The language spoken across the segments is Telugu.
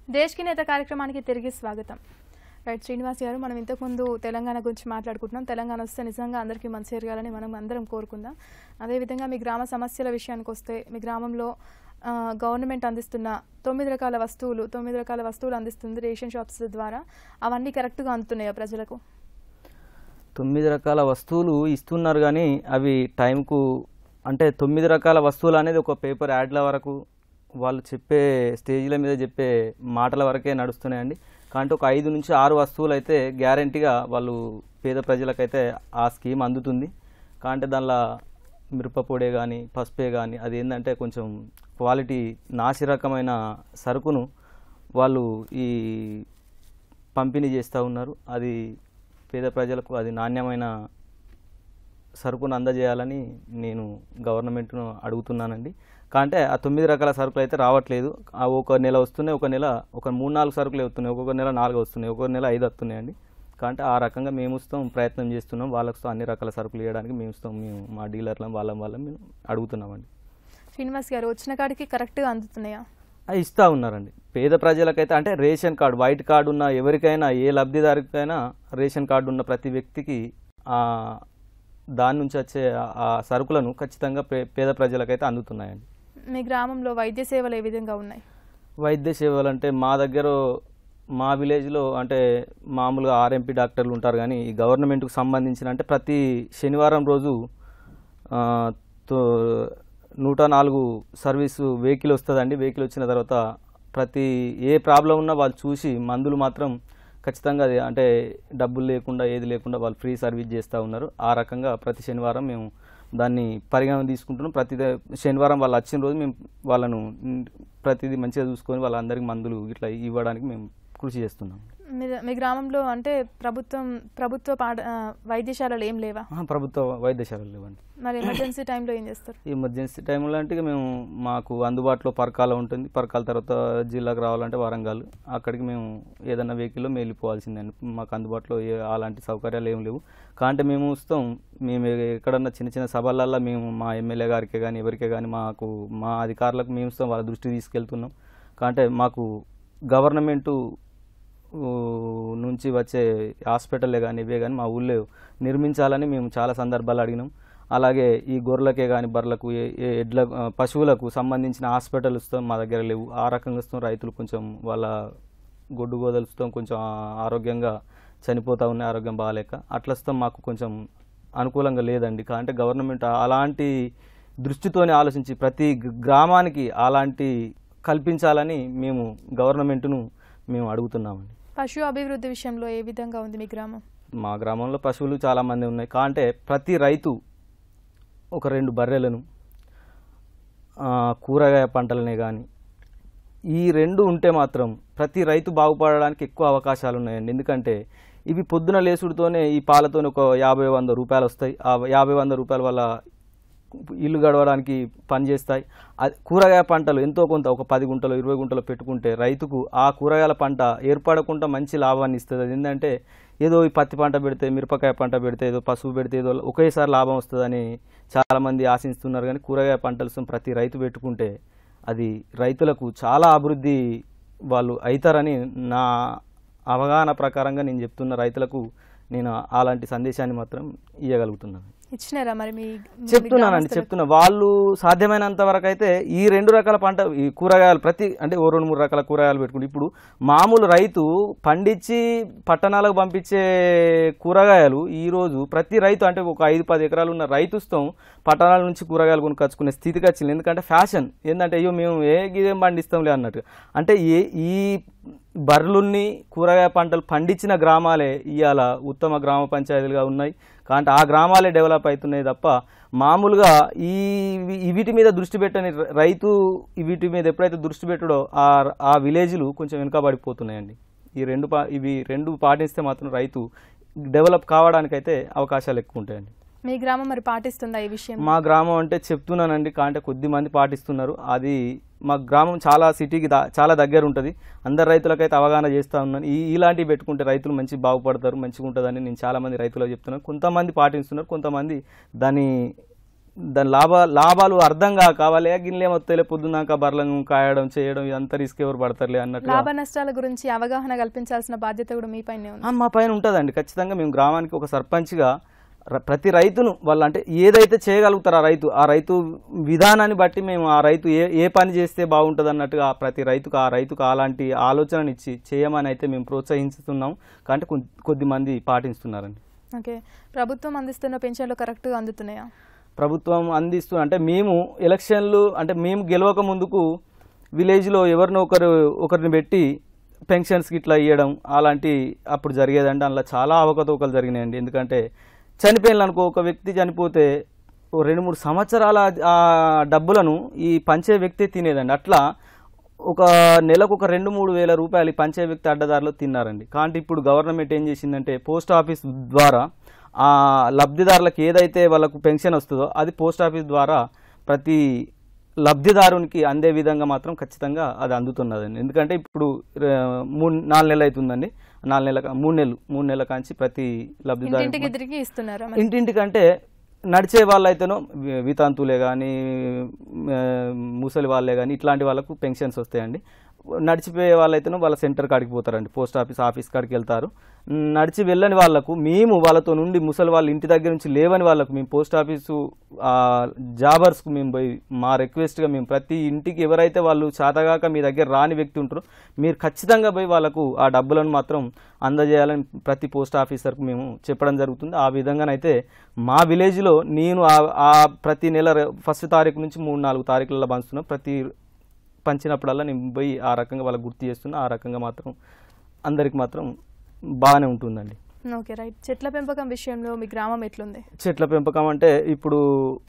దేశ్కి నేత కార్యక్రమానికి తిరిగి స్వాగతం రైట్ శ్రీనివాస్ గారు మనం ఇంతకుముందు తెలంగాణ గురించి మాట్లాడుకుంటున్నాం తెలంగాణ వస్తే నిజంగా అందరికీ మంచి జరగాలని మనం అందరం కోరుకుందాం అదేవిధంగా మీ గ్రామ సమస్యల విషయానికి వస్తే మీ గ్రామంలో ఆ, గవర్నమెంట్ అందిస్తున్న తొమ్మిది రకాల వస్తువులు తొమ్మిది రకాల వస్తువులు అందిస్తుంది రేషన్ షాప్స్ ద్వారా అవన్నీ కరెక్ట్గా అందుతున్నాయా ప్రజలకు తొమ్మిది రకాల వస్తువులు ఇస్తున్నారు కానీ అవి టైంకు అంటే తొమ్మిది రకాల వస్తువులు అనేది ఒక పేపర్ యాడ్ల వరకు వాళ్ళు చెప్పే స్టేజ్ల మీద చెప్పే మాటల వరకే నడుస్తున్నాయండి కాబట్టి ఒక ఐదు నుంచి ఆరు వస్తువులు అయితే గ్యారంటీగా వాళ్ళు పేద ప్రజలకైతే ఆ స్కీమ్ అందుతుంది కాబట్టి దానిలో మిరపపొడే కానీ పసుపే కానీ అది ఏంటంటే కొంచెం క్వాలిటీ నాసి రకమైన సరుకును వాళ్ళు ఈ పంపిణీ చేస్తూ ఉన్నారు అది పేద ప్రజలకు అది నాణ్యమైన సరుకును అందజేయాలని నేను గవర్నమెంట్ను అడుగుతున్నానండి కాంటే ఆ తొమ్మిది రకాల సరుకులు అయితే రావట్లేదు ఆ ఒక నెల వస్తున్నాయి ఒక నెల ఒక మూడు నాలుగు సరుకులు వస్తున్నాయి ఒక్కొక్క నెల నాలుగు వస్తున్నాయి ఒక్కొక్క నెల ఐదు వస్తున్నాయండి కాంటే ఆ రకంగా మేము ఇస్తాం ప్రయత్నం చేస్తున్నాం వాళ్ళకు అన్ని రకాల సరుకులు ఇవ్వడానికి మేము ఇస్తాం మేము మా డీలర్ల వాళ్ళ వాళ్ళ మేము అడుగుతున్నామండి శ్రీనివాస్ గారు వచ్చిన కాడికి కరెక్ట్గా అందుతున్నాయా అవి ఇస్తూ ఉన్నారండి పేద ప్రజలకైతే అంటే రేషన్ కార్డు వైట్ కార్డు ఉన్న ఎవరికైనా ఏ లబ్ధిదారుకైనా రేషన్ కార్డు ఉన్న ప్రతి వ్యక్తికి ఆ దాని నుంచి వచ్చే ఆ- ఆ సరుకులను ఖచ్చితంగా పే పేద ప్రజలకైతే అందుతున్నాయండి మీ గ్రామంలో వైద్య సేవలు ఏ విధంగా ఉన్నాయి వైద్య సేవలు అంటే మా దగ్గర మా విలేజ్లో అంటే మామూలుగా ఆర్ఎంపీ డాక్టర్లు ఉంటారు కానీ ఈ గవర్నమెంట్కు సంబంధించిన అంటే ప్రతి శనివారం రోజు ఆ, తో- నూట నాలుగు సర్వీసు వెహికల్ వస్తుందండి వెహికల్ వచ్చిన తర్వాత ప్రతి ఏ ప్రాబ్లం ఉన్నా వాళ్ళు చూసి మందులు మాత్రం ఖచ్చితంగా అది అంటే డబ్బులు లేకుండా ఏది లేకుండా వాళ్ళు ఫ్రీ సర్వీస్ చేస్తూ ఉన్నారు ఆ రకంగా ప్రతి శనివారం మేము దాన్ని పరిగణన తీసుకుంటున్నాం ప్రతి ద- శనివారం వాళ్ళు వచ్చిన రోజు మేము వాళ్ళను మ్, ప్రతిదీ మంచిగా చూసుకొని వాళ్ళందరికీ మందులు ఇట్లా ఇవ్వడానికి మేము కృషి చేస్తున్నాం మీ మీ గ్రామంలో అంటే ప్రభుత్వం ప్రభుత్వ పాఠ ఆ, వైద్యశాలలు ఏం లేవా ఆ, ప్రభుత్వ వైద్యశాలలు లేవండి మరి ఎమర్జెన్సీ టైంలో ఏం చేస్తారు ఎమర్జెన్సీ టైంలో అంటే ఇక మేము మాకు అందుబాటులో పరకాల ఉంటుంది పరకాల తర్వాత జిల్లాకు రావాలంటే వరంగల్ అక్కడికి మేము ఏదైనా వెహికల్లో మేము వెళ్ళిపోవాల్సిందండి మాకు అందుబాటులో ఏ అలాంటి సౌకర్యాలు ఏం లేవు కాంటే మేము వస్తాం మేము ఎక్కడన్నా చిన్న చిన్న సభలల్లో మేము మా ఎమ్మెల్యే గారికి కానీ ఎవరికే కానీ మాకు మా అధికారులకు మేము ఇస్తాం వాళ్ళ దృష్టికి తీసుకెళ్తున్నాం కాంటే మాకు గవర్నమెంటు ఊ, నుంచి వచ్చే హాస్పిటల్లే కానీ ఇవే కానీ మా ఊళ్ళో నిర్మించాలని మేము చాలా సందర్భాలు అడిగినాం అలాగే ఈ గొర్రెలకే కానీ బర్రెలకు ఏ- ఏ ఎడ్ల ఆ, పశువులకు సంబంధించిన హాస్పిటల్ ఇస్తాం మా దగ్గర లేవు ఆ రకంగా ఇస్తాం రైతులు కొంచెం వాళ్ళ గొడ్డు గోదలుస్తాం కొంచెం ఆ- ఆరోగ్యంగా చనిపోతూ ఉన్నాయి ఆరోగ్యం బాగాలేక అట్లా ఇస్తాం మాకు కొంచెం అనుకూలంగా లేదండి అంటే గవర్నమెంట్ అలాంటి దృష్టితోనే ఆలోచించి ప్రతి గ- గ్రామానికి అలాంటి కల్పించాలని మేము గవర్నమెంట్ను మేము అడుగుతున్నామండి పశు అభివృద్ధి విషయంలో ఏ విధంగా ఉంది మీ గ్రామం మా గ్రామంలో పశువులు చాలామంది ఉన్నాయి కాంటే ప్రతి రైతు ఒక రెండు బర్రెలను ఆ, కూరగాయ పంటలనే కానీ ఈ రెండు ఉంటే మాత్రం ప్రతి రైతు బాగుపడడానికి ఎక్కువ అవకాశాలు ఉన్నాయండి ఎందుకంటే ఇవి పొద్దున లేసుడుతోనే ఈ పాలతోనే ఒక యాభై వంద రూపాయలు వస్తాయి ఆ యాభై వంద రూపాయల వల్ల ఇల్లు గడవడానికి పనిచేస్తాయి అది కూరగాయ పంటలు ఎంతో కొంత ఒక పది గుంటలు ఇరవై గుంటలు పెట్టుకుంటే రైతుకు ఆ కూరగాయల పంట ఏర్పడకుండా మంచి లాభాన్ని ఇస్తుంది అది ఏంటంటే ఏదో ఈ పత్తి పంట పెడితే మిరపకాయ పంట పెడితే ఏదో పసుపు పెడితే ఏదో ఒకేసారి లాభం వస్తుందని చాలామంది ఆశిస్తున్నారు కానీ కూరగాయ పంటలు ప్రతి రైతు పెట్టుకుంటే అది రైతులకు చాలా అభివృద్ధి వాళ్ళు అవుతారని నా అవగాహన ప్రకారంగా నేను చెప్తున్న రైతులకు నేను అలాంటి సందేశాన్ని మాత్రం ఇవ్వగలుగుతున్నాను ఇచ్చినారా మరి మీ మీ చెప్తున్నానండి గ్రామస్తులకు? చెప్తున్నా వాళ్ళు సాధ్యమైనంత వరకు అయితే ఈ రెండు రకాల పంట ఈ కూరగాయలు ప్రతి అంటే ఓ రెండు మూడు రకాల కూరగాయలు పెట్టుకుంటే ఇప్పుడు మామూలు రైతు పండించి పట్టణాలకు పంపించే కూరగాయలు ఈ రోజు ప్రతి రైతు అంటే ఒక ఐదు పది ఎకరాలు ఉన్న రైతుస్తాం పట్టణాల నుంచి కూరగాయలు కొనుక్కొచ్చుకునే స్థితికి వచ్చింది ఎందుకంటే ఫ్యాషన్ ఏంటంటే అయ్యో మేము ఏ గిదేం పండిస్తాంలే అన్నట్టు అంటే ఏ ఈ బర్రెలున్ని కూరగాయ పంటలు పండించిన గ్రామాలే ఇవాళ ఉత్తమ గ్రామ పంచాయతీలుగా ఉన్నాయి కాబట్టి ఆ గ్రామాలే డెవలప్ అవుతున్నాయి తప్ప మామూలుగా ఈ ఈ వీటి మీద దృష్టి పెట్టని ర- రైతు ఈ వీటి మీద ఎప్పుడైతే దృష్టి పెట్టడో ఆ ఆ విలేజ్లు కొంచెం వెనుకబడిపోతున్నాయండి ఈ రెండు పా ఇవి రెండు పాటిస్తే మాత్రం రైతు డెవలప్ కావడానికైతే అవకాశాలు ఎక్కువ ఉంటాయండి మీ గ్రామం మరి పాటిస్తుందా ఈ విషయం మా గ్రామం అంటే చెప్తున్నానండి కాంటే కొద్ది మంది పాటిస్తున్నారు అది మా గ్రామం చాలా సిటీకి దా- చాలా దగ్గర ఉంటుంది అందరు రైతులకైతే అవగాహన చేస్తూ ఉన్నాను ఈ ఇలాంటివి పెట్టుకుంటే రైతులు మంచి బాగుపడతారు మంచిగా ఉంటుందని నేను చాలా మంది రైతులకు చెప్తున్నాను కొంతమంది పాటిస్తున్నారు కొంతమంది దాన్ని దాని లాభ లాభాలు అర్థం కాక వాళ్ళే గిన్నెలే మొత్తం పొద్దున్నాక బర్లను కాయడం చేయడం ఇదంతా రిస్క్ ఎవరు పడతారులే అన్నట్టు లాభ నష్టాల గురించి అవగాహన కల్పించాల్సిన బాధ్యత కూడా మీ పైనే ఉంది ఆ, మా పైన ఉంటుందండి ఖచ్చితంగా మేము గ్రామానికి ఒక సర్పంచ్గా ర- ప్రతి రైతును వాళ్ళు అంటే ఏదైతే చేయగలుగుతారో ఆ రైతు ఆ రైతు విధానాన్ని బట్టి మేము ఆ రైతు ఏ ఏ పని చేస్తే బాగుంటుంది అన్నట్టుగా ఆ ప్రతి రైతుకు ఆ రైతుకు అలాంటి ఆలోచనని ఇచ్చి చేయమని అయితే మేము ప్రోత్సహిస్తున్నాం కానీ కొద్ది కొద్ది మంది పాటిస్తున్నారండి ఓకే ప్రభుత్వం అందిస్తున్న పెన్షన్లు కరెక్ట్గా అందుతున్నాయా ప్రభుత్వం అందిస్తూ అంటే మేము ఎలక్షన్లు అంటే మేము గెలవక ముందుకు విలేజ్లో ఎవరినో ఒకరు ఒకరిని పెట్టి పెన్షన్స్కి ఇట్లా ఇవ్వడం అలాంటి అప్పుడు జరిగేదండి అందులో చాలా అవకతవకలు జరిగినాయండి ఎందుకంటే చనిపోయిన అనుకో ఒక వ్యక్తి చనిపోతే ఓ రెండు మూడు సంవత్సరాల ఆ డబ్బులను ఈ పంచే వ్యక్తి తినేదండి అట్లా ఒక నెలకు ఒక రెండు మూడు వేల రూపాయలు ఈ పంచే వ్యక్తి అడ్డదారిలో తిన్నారండి కాబట్టి ఇప్పుడు గవర్నమెంట్ ఏం చేసిందంటే పోస్ట్ ఆఫీస్ ద్వారా ఆ లబ్ధిదారులకు ఏదైతే వాళ్ళకు పెన్షన్ వస్తుందో అది పోస్ట్ ఆఫీస్ ద్వారా ప్రతి లబ్ధిదారునికి అందే విధంగా మాత్రం ఖచ్చితంగా అది అందుతున్నదండి ఎందుకంటే ఇప్పుడు ఆ, మూడు నాలుగు నెలలు అవుతుందండి నాలుగు నెలల మూడు నెలలు మూడు నెలల కాంచి ప్రతి లబ్ధిదారు ఇంటింటికి తిరిగి ఇస్తున్నారా మరి? ఇంటింటికంటే నడిచే వాళ్ళైతేనో వి- వితాంతులే కానీ ముసలి వాళ్ళే కానీ ఇట్లాంటి వాళ్ళకు పెన్షన్స్ వస్తాయండి నడిచిపోయే వాళ్ళైతేనో వాళ్ళ సెంటర్ కాడికి పోతారండి పోస్ట్ ఆఫీస్ ఆఫీస్ కాడికి వెళ్తారు నడిచి వెళ్ళని వాళ్ళకు మేము వాళ్ళతో నుండి ముసలి వాళ్ళ ఇంటి దగ్గర నుంచి లేవని వాళ్ళకు మేము పోస్ట్ ఆఫీసు ఆ, జాబర్స్కు మేము పోయి మా రిక్వెస్ట్గా మేము ప్రతి ఇంటికి ఎవరైతే వాళ్ళు చేతగాక మీ దగ్గర రాని వ్యక్తి ఉంటారో మీరు ఖచ్చితంగా పోయి వాళ్ళకు ఆ డబ్బులను మాత్రం అందజేయాలని ప్రతి పోస్ట్ ఆఫీసర్కు మేము చెప్పడం జరుగుతుంది ఆ విధంగానైతే మా విలేజ్లో నేను ఆ- ఆ ప్రతి నెల రె- ఫస్ట్ తారీఖు నుంచి మూడు నాలుగు తారీఖులలో పంచుతున్నాం ప్రతి పంచినప్పుడల్లా నేను పోయి ఆ రకంగా వాళ్ళకి గుర్తు చేస్తున్నా ఆ రకంగా మాత్రం అందరికి మాత్రం బాగానే ఉంటుందండి ఓకే రైట్ చెట్ల పెంపకం విషయంలో మీ గ్రామం ఎట్లుంది చెట్ల పెంపకం అంటే ఇప్పుడు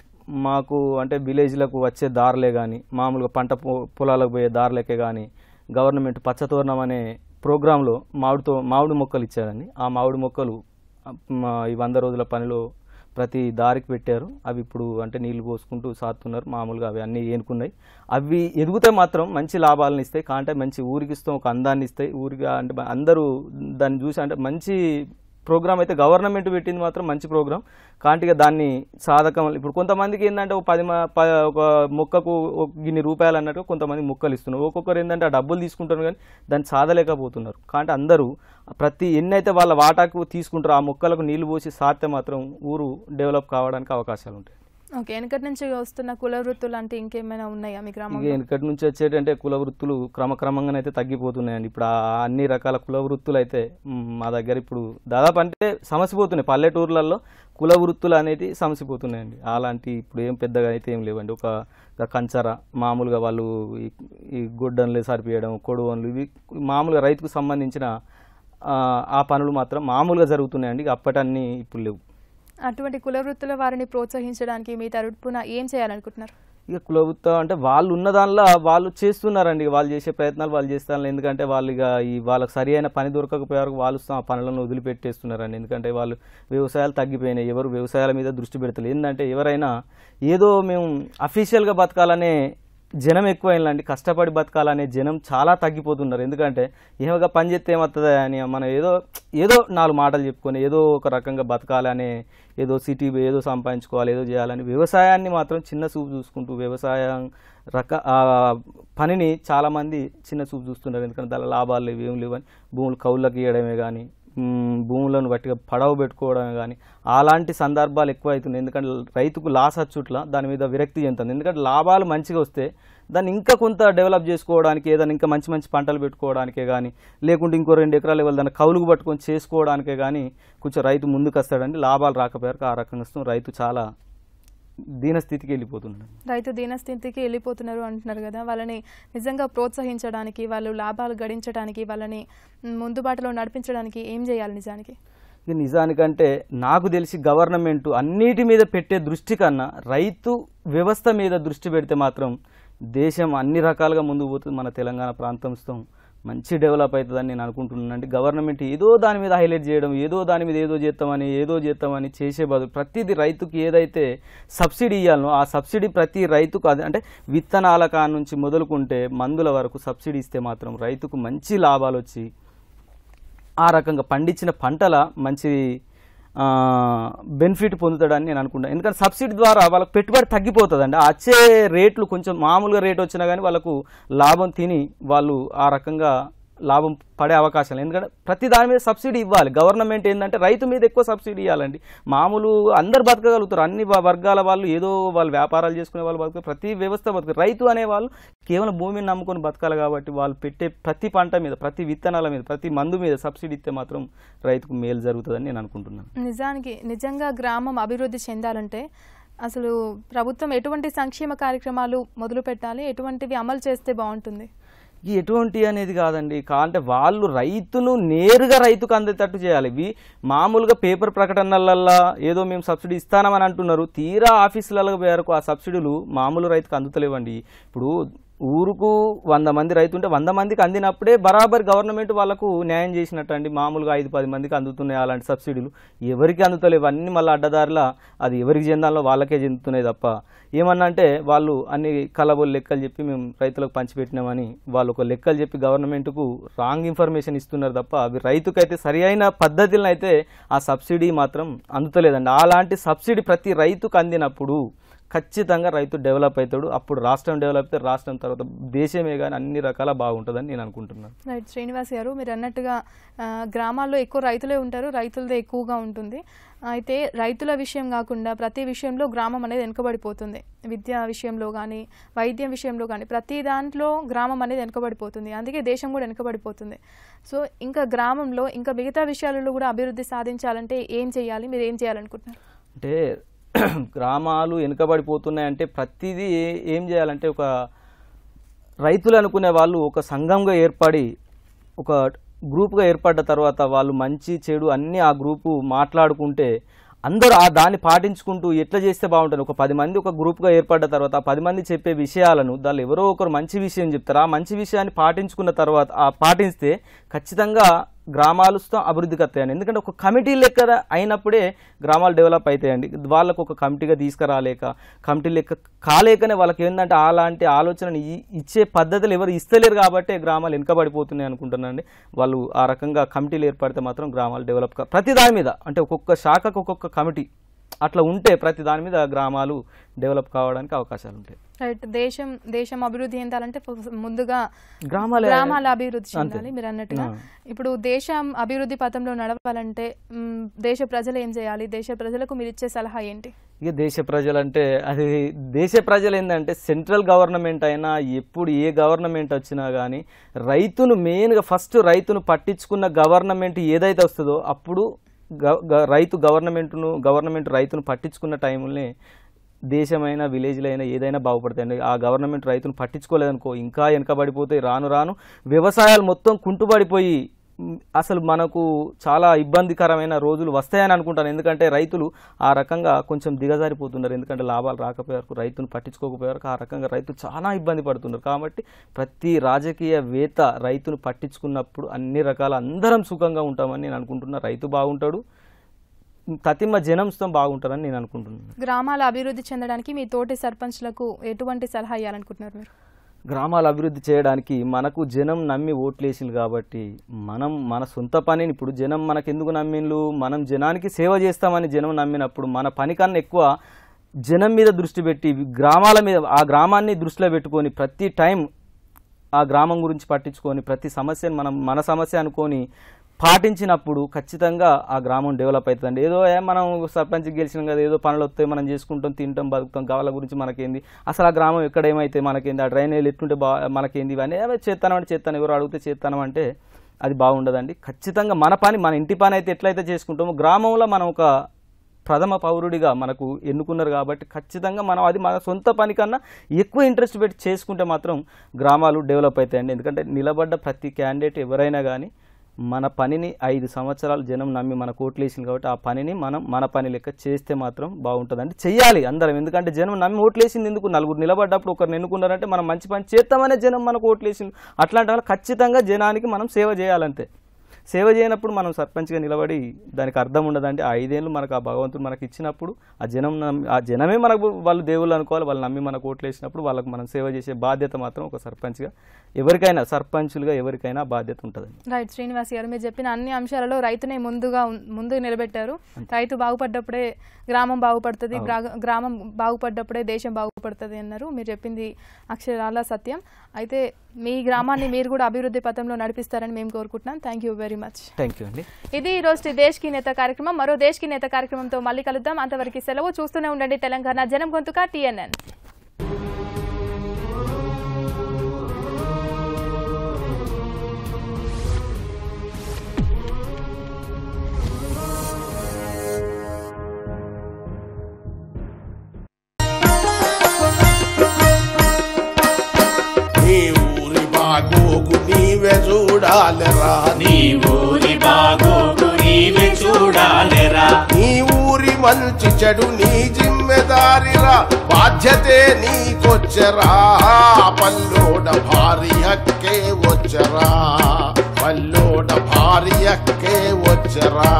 మాకు అంటే విలేజ్లకు వచ్చే దారులే కానీ మామూలుగా పంట పొ- పొలాలకు పోయే దారులకే కానీ గవర్నమెంట్ పచ్చతోరణం అనే ప్రోగ్రాంలో మామిడితో మామిడి మొక్కలు ఇచ్చారండి ఆ మామిడి మొక్కలు ఆ, మా ఈ వంద రోజుల పనిలో ప్రతి దారికి పెట్టారు అవి ఇప్పుడు అంటే నీళ్లు పోసుకుంటూ సాతున్నారు మామూలుగా అవి అన్నీ ఏనుకున్నాయి అవి ఎదిగితే మాత్రం మంచి లాభాలను ఇస్తాయి కాంటే మంచి ఊరికి ఇస్తాం ఒక అందాన్ని ఇస్తాయి ఊరికి అంటే అందరూ దాన్ని చూసి అంటే మంచి ప్రోగ్రామ్ అయితే గవర్నమెంట్ పెట్టింది మాత్రం మంచి ప్రోగ్రామ్ కాంటిగా దాన్ని సాధకం ఇప్పుడు కొంతమందికి ఏంటంటే ఒక పది మ- ప- ఒక మొక్కకు ఒక గిన్ని రూపాయలు అన్నట్టు కొంతమంది మొక్కలు ఇస్తున్నారు ఒక్కొక్కరు ఏంటంటే ఆ డబ్బులు తీసుకుంటారు కానీ దాన్ని సాధలేకపోతున్నారు కాబట్టి అందరూ ప్రతి ఎన్నైతే వాళ్ళ వాటాకు తీసుకుంటారో ఆ మొక్కలకు నీళ్లు పోసి సాధితే మాత్రం ఊరు డెవలప్ కావడానికి అవకాశాలు ఉంటాయి ఓకే వెనకటి నుంచి వస్తున్న కుల వృత్తులు అంటే ఇంకేమైనా ఉన్నాయా మీ ఇక గ్రామంలో వెనకటి నుంచి వచ్చేటంటే కుల వృత్తులు క్రమక్రమంగా అయితే తగ్గిపోతున్నాయండి ఇప్పుడు ఆ అన్ని రకాల కుల వృత్తులు అయితే మ్, మా దగ్గర ఇప్పుడు దాదాపు అంటే సమసిపోతున్నాయి పల్లెటూర్లలో కుల వృత్తులు అనేది సమసిపోతున్నాయండి అలాంటి ఇప్పుడు ఏం పెద్దగా అయితే ఏం లేవండి ఒక ఒక కంచర మామూలుగా వాళ్ళు ఈ- ఈ గొడ్డన్లు సరిపియడం కొడువన్లు ఇవి మామూలుగా రైతుకు సంబంధించిన ఆ, ఆ పనులు మాత్రం మామూలుగా జరుగుతున్నాయండి ఇక అప్పటన్నీ ఇప్పుడు లేవు అటువంటి కుల వృత్తుల వారిని ప్రోత్సహించడానికి మీ తరపున ఏం చేయాలనుకుంటున్నారు ఇక కులవృత్తం అంటే వాళ్ళు ఉన్న దానిలో వాళ్ళు చేస్తున్నారండి ఇక వాళ్ళు చేసే ప్రయత్నాలు వాళ్ళు చేస్తారు ఎందుకంటే వాళ్ళు ఇక ఈ వాళ్ళకి సరి అయిన పని దొరకకపోయారు వాళ్ళు ఆ పనులను వదిలిపెట్టేస్తున్నారండి ఎందుకంటే వాళ్ళు వ్యవసాయాలు తగ్గిపోయినాయి ఎవరు వ్యవసాయాల మీద దృష్టి పెడతలేదు ఏంటంటే ఎవరైనా ఏదో మేము అఫీషియల్గా బతకాలనే జనం ఎక్కువైందండి కష్టపడి బతకాలనే జనం చాలా తగ్గిపోతున్నారు ఎందుకంటే ఏమగా పని చేస్తే ఏమవుతుందా అని మనం ఏదో ఏదో నాలుగు మాటలు చెప్పుకొని ఏదో ఒక రకంగా బతకాలనే ఏదో సిటీ ఏదో సంపాదించుకోవాలి ఏదో చేయాలని వ్యవసాయాన్ని మాత్రం చిన్న చూపు చూసుకుంటూ వ్యవసాయం రక ఆ పనిని చాలామంది చిన్న చూపు చూస్తున్నారు ఎందుకంటే దాని లాభాలు లేవు ఏం లేవని భూములు కౌళ్ళకి ఇవ్వడమే కానీ మ్, భూములను బట్టిగా పడవ పెట్టుకోవడమే కానీ అలాంటి సందర్భాలు ఎక్కువ అవుతున్నాయి ఎందుకంటే రైతుకు లాస్ వచ్చుట్ల దాని మీద విరక్తి చెందుతుంది ఎందుకంటే లాభాలు మంచిగా వస్తే దాన్ని ఇంకా కొంత డెవలప్ చేసుకోవడానికి ఏదైనా ఇంకా మంచి మంచి పంటలు పెట్టుకోవడానికే కానీ లేకుంటే ఇంకో రెండు ఎకరాలు ఏదైనా కౌలుకు పట్టుకొని చేసుకోవడానికే కానీ కొంచెం రైతు ముందుకు వస్తాడండి లాభాలు రాకపోయారు ఆ రకంగా వస్తాం రైతు చాలా దీనస్థితికి వెళ్ళిపోతున్నాడు రైతు దీనస్థితికి వెళ్ళిపోతున్నారు అంటున్నారు కదా వాళ్ళని నిజంగా ప్రోత్సహించడానికి వాళ్ళు లాభాలు గడించడానికి వాళ్ళని మ్, ముందు బాటలో నడిపించడానికి ఏం చేయాలి నిజానికి ఇక నిజానికంటే నాకు తెలిసి గవర్నమెంట్ అన్నిటి మీద పెట్టే దృష్టి కన్నా రైతు వ్యవస్థ మీద దృష్టి పెడితే మాత్రం దేశం అన్ని రకాలుగా ముందుకు పోతుంది మన తెలంగాణ ప్రాంతంతో మంచి డెవలప్ అవుతుందని నేను అనుకుంటున్నాను అంటే గవర్నమెంట్ ఏదో దాని మీద హైలైట్ చేయడం ఏదో దాని మీద ఏదో చేస్తామని ఏదో చేస్తామని చేసే బదులు ప్రతిదీ రైతుకి ఏదైతే సబ్సిడీ ఇవ్వాలనో ఆ సబ్సిడీ ప్రతి రైతుకు అది అంటే విత్తనాల కా నుంచి మొదలుకుంటే మందుల వరకు సబ్సిడీ ఇస్తే మాత్రం రైతుకు మంచి లాభాలు వచ్చి ఆ రకంగా పండించిన పంటల మంచి బెనిఫిట్ పొందుతాడని నేను అనుకుంటాను ఎందుకంటే సబ్సిడీ ద్వారా వాళ్ళకి పెట్టుబడి తగ్గిపోతుందండి ఆ వచ్చే రేట్లు కొంచెం మామూలుగా రేట్ వచ్చినా కానీ వాళ్ళకు లాభం తిని వాళ్ళు ఆ రకంగా లాభం పడే అవకాశం లేదు ఎందుకంటే ప్రతి దాని మీద సబ్సిడీ ఇవ్వాలి గవర్నమెంట్ ఏంటంటే రైతు మీద ఎక్కువ సబ్సిడీ ఇవ్వాలండి మామూలు అందరు బతకగలుగుతారు అన్ని వ- వర్గాల వాళ్ళు ఏదో వాళ్ళు వ్యాపారాలు చేసుకునే వాళ్ళు బతుకు ప్రతి వ్యవస్థ బతుకు రైతు అనే వాళ్ళు కేవలం భూమిని నమ్ముకొని బతకాలి కాబట్టి వాళ్ళు పెట్టే ప్రతి పంట మీద ప్రతి విత్తనాల మీద ప్రతి మందు మీద సబ్సిడీ ఇస్తే మాత్రం రైతుకు మేలు జరుగుతుందని నేను అనుకుంటున్నాను నిజానికి నిజంగా గ్రామం అభివృద్ధి చెందాలంటే అసలు ప్రభుత్వం ఎటువంటి సంక్షేమ కార్యక్రమాలు మొదలు పెట్టాలి ఎటువంటివి అమలు చేస్తే బాగుంటుంది ఈ ఎటువంటి అనేది కాదండి కా అంటే వాళ్ళు రైతును నేరుగా రైతుకు అందేటట్టు చేయాలి ఇవి మామూలుగా పేపర్ ప్రకటనలల్లా ఏదో మేము సబ్సిడీ ఇస్తామని అంటున్నారు తీరా ఆఫీసులలో మేరకు ఆ సబ్సిడీలు మామూలు రైతుకు అందుతలేవండి ఇప్పుడు ఊరుకు వంద మంది రైతు ఉంటే వంద మందికి అందినప్పుడే బరాబర్ గవర్నమెంట్ వాళ్ళకు న్యాయం చేసినట్టు అండి మామూలుగా ఐదు పది మందికి అందుతున్నాయి అలాంటి సబ్సిడీలు ఎవరికి అందుతలేవు అన్ని మళ్ళీ అడ్డదారిలా అది ఎవరికి చెందాలో వాళ్ళకే చెందుతున్నాయి తప్ప ఏమన్నా అంటే వాళ్ళు అన్ని కలబోలు లెక్కలు చెప్పి మేము రైతులకు పంచిపెట్టినామని వాళ్ళు ఒక లెక్కలు చెప్పి గవర్నమెంట్కు రాంగ్ ఇన్ఫర్మేషన్ ఇస్తున్నారు తప్ప అవి రైతుకైతే సరి అయిన పద్ధతిలో అయితే ఆ సబ్సిడీ మాత్రం అందుతలేదండి అలాంటి సబ్సిడీ ప్రతి రైతుకు అందినప్పుడు ఖచ్చితంగా రైతు డెవలప్ అవుతాడు అప్పుడు రాష్ట్రం డెవలప్ అయితే రాష్ట్రం తర్వాత దేశమే కానీ అన్ని రకాల బాగుంటుందని నేను అనుకుంటున్నాను రైట్ శ్రీనివాస్ గారు మీరు అన్నట్టుగా ఆ, గ్రామాల్లో ఎక్కువ రైతులే ఉంటారు రైతులదే ఎక్కువగా ఉంటుంది అయితే రైతుల విషయం కాకుండా ప్రతి విషయంలో గ్రామం అనేది వెనుకబడిపోతుంది విద్య విషయంలో కానీ వైద్యం విషయంలో కానీ ప్రతి దాంట్లో గ్రామం అనేది వెనుకబడిపోతుంది అందుకే దేశం కూడా వెనుకబడిపోతుంది సో ఇంకా గ్రామంలో ఇంకా మిగతా విషయాలలో కూడా అభివృద్ధి సాధించాలంటే ఏం చేయాలి మీరు ఏం చేయాలనుకుంటున్నారు అంటే గ్రామాలు వెనుకబడిపోతున్నాయంటే ప్రతిదీ ఏ- ఏం చేయాలంటే ఒక రైతులు అనుకునే వాళ్ళు ఒక సంఘంగా ఏర్పడి ఒక గ్రూప్గా ఏర్పడ్డ తర్వాత వాళ్ళు మంచి చెడు అన్నీ ఆ గ్రూపు మాట్లాడుకుంటే అందరూ ఆ దాన్ని పాటించుకుంటూ ఎట్లా చేస్తే బాగుంటుంది ఒక పది మంది ఒక గ్రూప్గా ఏర్పడ్డ తర్వాత ఆ పది మంది చెప్పే విషయాలను దానిలో ఎవరో ఒకరు మంచి విషయం చెప్తారు ఆ మంచి విషయాన్ని పాటించుకున్న తర్వాత ఆ పాటిస్తే ఖచ్చితంగా గ్రామాలు స్థ- అభివృద్ధికి వస్తాయండి ఎందుకంటే ఒక కమిటీ లెక్క అయినప్పుడే గ్రామాలు డెవలప్ అవుతాయండి వాళ్ళకు ఒక కమిటీగా తీసుకురాలేక కమిటీ లెక్క కాలేకనే వాళ్ళకి ఏంటంటే అలాంటి ఆలోచనని ఇ- ఇచ్చే పద్ధతులు ఎవరు ఇస్తలేరు కాబట్టి గ్రామాలు వెనుకబడిపోతున్నాయి అనుకుంటున్నానండి వాళ్ళు ఆ రకంగా కమిటీలు ఏర్పడితే మాత్రం గ్రామాలు డెవలప్ కా ప్రతి దాని మీద అంటే ఒక్కొక్క శాఖకు ఒక్కొక్క కమిటీ అట్లా ఉంటే ప్రతి దాని మీద గ్రామాలు డెవలప్ కావడానికి అవకాశాలు ఉంటాయి రైట్ దేశం దేశం అభివృద్ధి చెందాలంటే ఫ- ముందుగా గ్రామాలే గ్రామాల అభివృద్ధి అంతే. చెందాలి మీరు అన్నట్టుగా ఆ. ఇప్పుడు దేశం అభివృద్ధి పథంలో నడవాలంటే మ్, దేశ ప్రజలు ఏం చేయాలి దేశ ప్రజలకు మీరు ఇచ్చే సలహా ఏంటి ఇక దేశ ప్రజలంటే అది దేశ ప్రజలు ఏంటంటే సెంట్రల్ గవర్నమెంట్ అయినా ఎప్పుడు ఏ గవర్నమెంట్ వచ్చినా కానీ రైతును మెయిన్గా ఫస్ట్ రైతును పట్టించుకున్న గవర్నమెంట్ ఏదైతే వస్తుందో అప్పుడు గ- గ- రైతు గవర్నమెంట్ను గవర్నమెంట్ రైతును పట్టించుకున్న టైంలోనే దేశమైనా విలేజ్లో అయినా ఏదైనా బాగుపడతాయండి ఆ గవర్నమెంట్ రైతును పట్టించుకోలేదనుకో ఇంకా వెనకబడిపోతాయి రాను రాను వ్యవసాయాలు మొత్తం కుంటుపడిపోయి మ్, అసలు మనకు చాలా ఇబ్బందికరమైన రోజులు వస్తాయని అనుకుంటాను ఎందుకంటే రైతులు ఆ రకంగా కొంచెం దిగజారిపోతున్నారు ఎందుకంటే లాభాలు రాకపోయేవరకు రైతును పట్టించుకోకపోయేవరకు ఆ రకంగా రైతులు చాలా ఇబ్బంది పడుతున్నారు కాబట్టి ప్రతి రాజకీయవేత్త రైతును పట్టించుకున్నప్పుడు అన్ని రకాల అందరం సుఖంగా ఉంటామని నేను అనుకుంటున్నా రైతు బాగుంటాడు తతిమ్మ జనంతో బాగుంటారని నేను అనుకుంటున్నాను గ్రామాల అభివృద్ధి చెందడానికి మీ తోటి సర్పంచ్లకు ఎటువంటి సలహా ఇవ్వాలనుకుంటున్నారు మీరు గ్రామాల అభివృద్ధి చేయడానికి మనకు జనం నమ్మి ఓట్లేసింది కాబట్టి మనం మన సొంత పనిని ఇప్పుడు జనం మనకు ఎందుకు నమ్మిండ్లు మనం జనానికి సేవ చేస్తామని జనం నమ్మినప్పుడు మన పని కన్నా ఎక్కువ జనం మీద దృష్టి పెట్టి గ్రామాల మీద ఆ గ్రామాన్ని దృష్టిలో పెట్టుకొని ప్రతి టైం ఆ గ్రామం గురించి పట్టించుకొని ప్రతి సమస్యను మనం మన సమస్య అనుకొని పాటించినప్పుడు ఖచ్చితంగా ఆ గ్రామం డెవలప్ అవుతుందండి ఏదో ఏ మనం సర్పంచ్ గెలిచినాం కదా ఏదో పనులు వస్తాయి మనం చేసుకుంటాం తింటాం బతుకుతాం గావాల గురించి మనకేంది అసలు ఆ గ్రామం ఎక్కడ ఏమైతే మనకేంది ఆ డ్రైనేజ్ ఎట్టుంటే బా మనకేంది ఇవన్నీ అవే చేస్తానంటే చేస్తాను ఎవరు అడిగితే చేస్తాను అంటే అది బాగుండదండి ఖచ్చితంగా మన పని మన ఇంటి పని అయితే ఎట్లయితే చేసుకుంటామో గ్రామంలో మనం ఒక ప్రథమ పౌరుడిగా మనకు ఎన్నుకున్నారు కాబట్టి ఖచ్చితంగా మనం అది మన సొంత పని కన్నా ఎక్కువ ఇంట్రెస్ట్ పెట్టి చేసుకుంటే మాత్రం గ్రామాలు డెవలప్ అవుతాయండి ఎందుకంటే నిలబడ్డ ప్రతి క్యాండిడేట్ ఎవరైనా కానీ మన పనిని ఐదు సంవత్సరాలు జనం నమ్మి మన ఓట్లేసింది కాబట్టి ఆ పనిని మనం మన పని లెక్క చేస్తే మాత్రం బాగుంటుందండి చెయ్యాలి అందరం ఎందుకంటే జనం నమ్మి ఓట్లేసింది ఎందుకు నలుగురు నిలబడ్డప్పుడు ఒకరిని ఎన్నుకున్నారంటే మనం మంచి పని చేస్తామనే జనం మనకు ఓట్లేసింది అట్లాంటి వాళ్ళు ఖచ్చితంగా జనానికి మనం సేవ చేయాలంతే సేవ చేయనప్పుడు మనం సర్పంచ్గా నిలబడి దానికి అర్థం ఉండదంటే ఆ ఐదేళ్ళు మనకు ఆ భగవంతుడు మనకి ఇచ్చినప్పుడు ఆ జనం నమ్మి- ఆ జనమే మనకు వాళ్ళు దేవుళ్ళు అనుకోవాలి వాళ్ళు నమ్మి మనకు ఓట్లు వేసినప్పుడు వాళ్ళకి మనం సేవ చేసే బాధ్యత మాత్రం ఒక సర్పంచ్గా ఎవరికైనా సర్పంచులుగా ఎవరికైనా బాధ్యత ఉంటుందండి రైట్ శ్రీనివాస్ గారు మీరు చెప్పిన అన్ని అంశాలలో రైతునే ముందుగా ఉన్- ముందుకు నిలబెట్టారు రైతు బాగుపడ్డప్పుడే గ్రామం బాగుపడుతుంది గ్రా- గ్రామం బాగుపడ్డప్పుడే దేశం బాగుపడుతుంది అన్నారు మీరు చెప్పింది అక్షరాల సత్యం అయితే మీ గ్రామాన్ని మీరు కూడా అభివృద్ధి పథంలో నడిపిస్తారని మేము కోరుకుంటున్నాం thank you very much thank you అండి ఇది ఈ రోజు దేశ్ కి నేత కార్యక్రమం మరో దేశ్ కి నేత కార్యక్రమంతో మళ్ళీ కలుద్దాం అంతవరకు సెలవు చూస్తూనే ఉండండి తెలంగాణ జనం గొంతుక టీఎన్ఎన్ నీ ఊరి బాగోగు నీవే చూడాలిరా నీ ఊరి బాగోగు నీవే చూడాలిరా నీ ఊరి మంచి చెడు నీ జిమ్మెదారిరా బాధ్యతే నీకొచ్చరా పల్లోడ భారీ హక్కే వచ్చరా పల్లోడ భారీ హక్కే వచ్చరా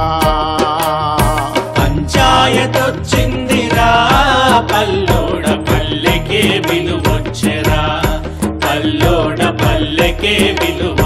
పంచాయతొచ్చిందిరా పల్లోడ పల్లెకే విలువొచ్చెరా పల్లోడ పల్లెకే విలువ